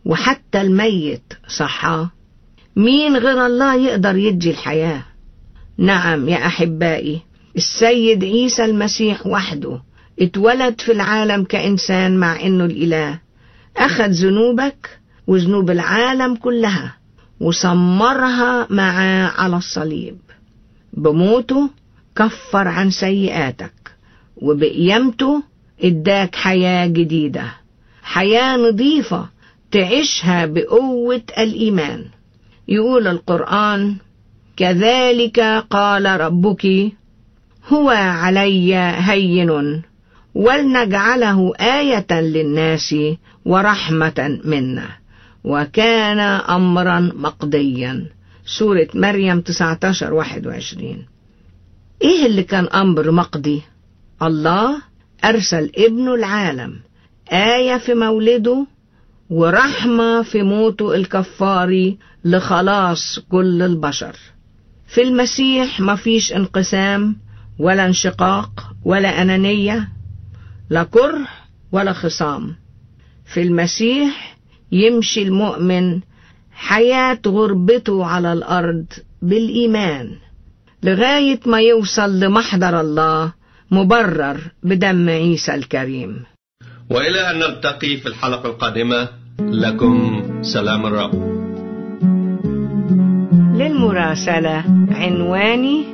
وحتى الميت صحاه مين غير الله يقدر يدي الحياة نعم يا أحبائي السيد عيسى المسيح وحده اتولد في العالم كإنسان مع إنه الإله أخذ ذنوبك وذنوب العالم كلها وسمرها معاه على الصليب بموته كفر عن سيئاتك وبقيامته اداك حياة جديدة حياة نظيفة تعيشها بقوة الإيمان يقول القرآن كذلك قال ربك هو علي هين ولنجعله آية للناس ورحمة منا وكان أمرا مقضيا سورة مريم 19 21 إيه اللي كان أمر مقضي؟ الله أرسل ابنه العالم آية في مولده ورحمة في موته الكفاري لخلاص كل البشر في المسيح مفيش انقسام ولا انشقاق ولا أنانية لا كره ولا خصام في المسيح يمشي المؤمن حياة غربته على الأرض بالإيمان لغاية ما يوصل لمحضر الله مبرر بدم عيسى الكريم وإلى أن نلتقي في الحلقة القادمة لكم سلام الرب للمراسلة عنواني